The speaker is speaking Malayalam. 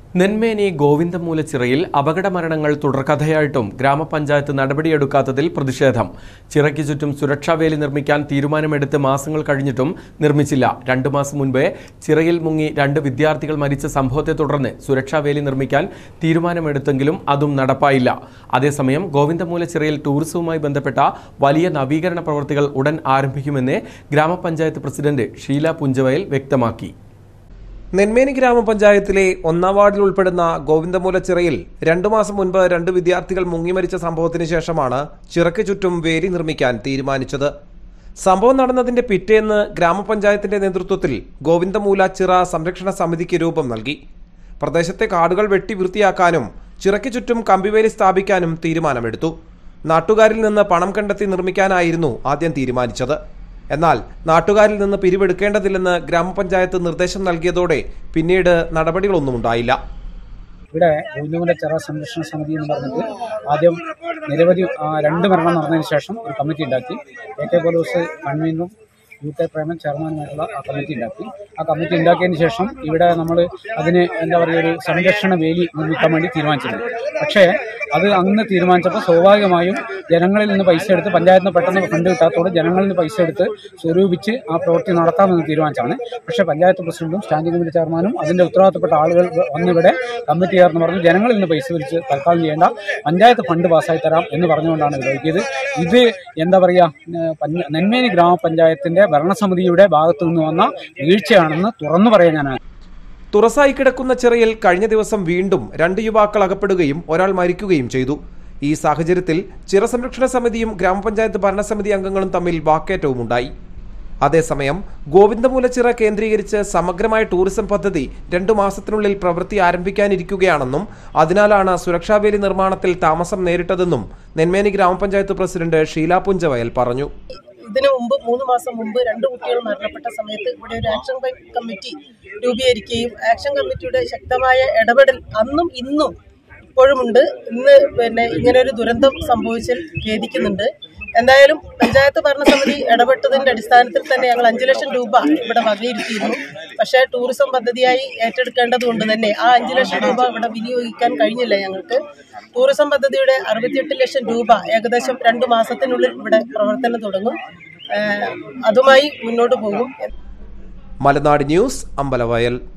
നെന്മേനി ഗോവിന്ദമൂലച്ചിറയിൽ അപകട മരണങ്ങൾ തുടർക്കഥയായിട്ടും ഗ്രാമപഞ്ചായത്ത് നടപടിയെടുക്കാത്തതിൽ പ്രതിഷേധം ചിറയ്ക്ക് ചുറ്റും സുരക്ഷാവേലി നിർമ്മിക്കാൻ തീരുമാനമെടുത്ത് മാസങ്ങൾ കഴിഞ്ഞിട്ടും നിർമ്മിച്ചില്ല രണ്ടു മാസം മുൻപേ ചിറയിൽ മുങ്ങി രണ്ട് വിദ്യാർത്ഥികൾ മരിച്ച സംഭവത്തെ തുടർന്ന് സുരക്ഷാവേലി നിർമ്മിക്കാൻ തീരുമാനമെടുത്തെങ്കിലും അതും നടപ്പായില്ല അതേസമയം ഗോവിന്ദമൂലച്ചിറയിൽ ടൂറിസവുമായി ബന്ധപ്പെട്ട വലിയ നവീകരണ പ്രവൃത്തികൾ ഉടൻ ആരംഭിക്കുമെന്ന് ഗ്രാമപഞ്ചായത്ത് പ്രസിഡന്റ് ഷീല പുഞ്ചവയൽ വ്യക്തമാക്കി നെന്മേനി ഗ്രാമപഞ്ചായത്തിലെ ഒന്നാം വാർഡിൽ ഉൾപ്പെടുന്ന ഗോവിന്ദമൂലച്ചിറയിൽ രണ്ടു മാസം മുൻപ് രണ്ട് വിദ്യാർത്ഥികൾ മുങ്ങിമരിച്ച സംഭവത്തിന് ശേഷമാണ് ചിറയ്ക്ക് ചുറ്റും വേലി നിർമ്മിക്കാൻ തീരുമാനിച്ചത് സംഭവം നടന്നതിന്റെ പിറ്റേന്ന് ഗ്രാമപഞ്ചായത്തിന്റെ നേതൃത്വത്തിൽ ഗോവിന്ദമൂല ചിറ സംരക്ഷണ സമിതിക്ക് രൂപം നൽകി പ്രദേശത്തെ കാടുകൾ വെട്ടി വൃത്തിയാക്കാനും ചിറയ്ക്ക് ചുറ്റും കമ്പിവേലി സ്ഥാപിക്കാനും തീരുമാനമെടുത്തു നാട്ടുകാരിൽ നിന്ന് പണം കണ്ടെത്തി നിർമ്മിക്കാനായിരുന്നു ആദ്യം തീരുമാനിച്ചത് എന്നാൽ നാട്ടുകാരിൽ നിന്ന് പിരിവെടുക്കേണ്ടതില്ലെന്ന് ഗ്രാമപഞ്ചായത്ത് നിർദ്ദേശം നൽകിയതോടെ പിന്നീട് നടപടികളൊന്നും ഉണ്ടായില്ല ഇവിടെ ഗോവിന്ദകുല ചെറ സംരക്ഷണ സമിതി എന്ന് പറഞ്ഞിട്ട് ആദ്യം നിരവധി ആ, രണ്ട് മരണം നടന്നതിന് ശേഷം ഒരു കമ്മിറ്റി ഉണ്ടാക്കി എ കെ പോലീസ് കൺവീനറും യു കെ പ്രേമൻ ചെയർമാനുമായിട്ടുള്ള ആ കമ്മിറ്റി ഉണ്ടാക്കി ആ കമ്മിറ്റി ഉണ്ടാക്കിയതിന് ശേഷം ഇവിടെ നമ്മൾ അതിന് എന്താ പറയുക ഒരു സംരക്ഷണ വേലി നിർമ്മിക്കാൻ വേണ്ടി തീരുമാനിച്ചിരുന്നു പക്ഷേ അത് അന്ന് തീരുമാനിച്ചപ്പോൾ സ്വാഭാവികമായും ജനങ്ങളിൽ നിന്ന് പൈസ എടുത്ത് പഞ്ചായത്തിന് പെട്ടെന്ന് ഫണ്ട് കിട്ടാത്തതോടെ ജനങ്ങളിൽ നിന്ന് പൈസ എടുത്ത് സ്വരൂപിച്ച് ആ പ്രവൃത്തി നടത്താമെന്ന് തീരുമാനിച്ചാണ് പക്ഷേ പഞ്ചായത്ത് പ്രസിഡന്റും സ്റ്റാൻഡിംഗ് കമ്മിറ്റി ചെയർമാനും അതിന്റെ ഉത്തരവാദിത്തപ്പെട്ട ആളുകൾ വന്നിവിടെ കമ്മിറ്റി ചേർന്ന് പറഞ്ഞു ജനങ്ങളിൽ നിന്ന് പൈസ പിരിച്ച് തൽക്കാലം ചെയ്യേണ്ട പഞ്ചായത്ത് ഫണ്ട് പാസ്സായി തരാം എന്ന് പറഞ്ഞുകൊണ്ടാണ് ഇത് ഒഴുകിയത് ഇത് എന്താ പറയുക ഏഹ് പഞ്ച- നെന്മേനി ഗ്രാമപഞ്ചായത്തിന്റെ ഭരണസമിതിയുടെ ഭാഗത്തു നിന്ന് വന്ന വീഴ്ചയാണെന്ന് തുറന്നു പറയാൻ ഞാൻ തുറസായി കിടക്കുന്ന ചിറയിൽ കഴിഞ്ഞ ദിവസം വീണ്ടും രണ്ട് യുവാക്കൾ അകപ്പെടുകയും ഒരാൾ മരിക്കുകയും ചെയ്തു ഈ സാഹചര്യത്തിൽ ചിറ സംരക്ഷണ സമിതിയും ഗ്രാമപഞ്ചായത്ത് ഭരണസമിതി അംഗങ്ങളും തമ്മിൽ വാക്കേറ്റവും ഉണ്ടായി അതേസമയം ഗോവിന്ദമൂലച്ചിറ കേന്ദ്രീകരിച്ച് സമഗ്രമായ ടൂറിസം പദ്ധതി രണ്ടു മാസത്തിനുള്ളിൽ പ്രവൃത്തി ആരംഭിക്കാനിരിക്കുകയാണെന്നും അതിനാലാണ് സുരക്ഷാവേലി നിർമ്മാണത്തിൽ താമസം നേരിട്ടതെന്നും നെന്മേനി ഗ്രാമപഞ്ചായത്ത് പ്രസിഡന്റ് ഷീല പുഞ്ചവയൽ പറഞ്ഞു ഇതിനു മുമ്പ് മൂന്ന് മാസം മുമ്പ് രണ്ട് കുട്ടികൾ മരണപ്പെട്ട സമയത്ത് ഇവിടെ ഒരു ആക്ഷൻ കമ്മിറ്റി രൂപീകരിക്കുകയും ആക്ഷൻ കമ്മിറ്റിയുടെ ശക്തമായ ഇടപെടൽ അന്നും ഇന്നും ഇപ്പോഴുമുണ്ട് ഇന്ന് പിന്നെ ഇങ്ങനെ ഒരു ദുരന്തം സംഭവിച്ചതിൽ ഖേദിക്കുന്നുണ്ട് എന്തായാലും പഞ്ചായത്ത് ഭരണസമിതി ഇടപെട്ടതിന്റെ അടിസ്ഥാനത്തിൽ തന്നെ ഞങ്ങൾ അഞ്ചു ലക്ഷം രൂപ ഇവിടെ വകയിരുത്തിയിരുന്നു പക്ഷേ ടൂറിസം പദ്ധതിയായി ഏറ്റെടുക്കേണ്ടത് കൊണ്ട് തന്നെ ആ അഞ്ചു ലക്ഷം രൂപ ഇവിടെ വിനിയോഗിക്കാൻ കഴിഞ്ഞില്ല ഞങ്ങൾക്ക് ടൂറിസം പദ്ധതിയുടെ അറുപത്തിയെട്ട് ലക്ഷം രൂപ ഏകദേശം രണ്ട് മാസത്തിനുള്ളിൽ ഇവിടെ പ്രവർത്തനം തുടങ്ങും ഏഹ് അതുമായി മുന്നോട്ട് പോകും മലനാട് ന്യൂസ് അമ്പലവയൽ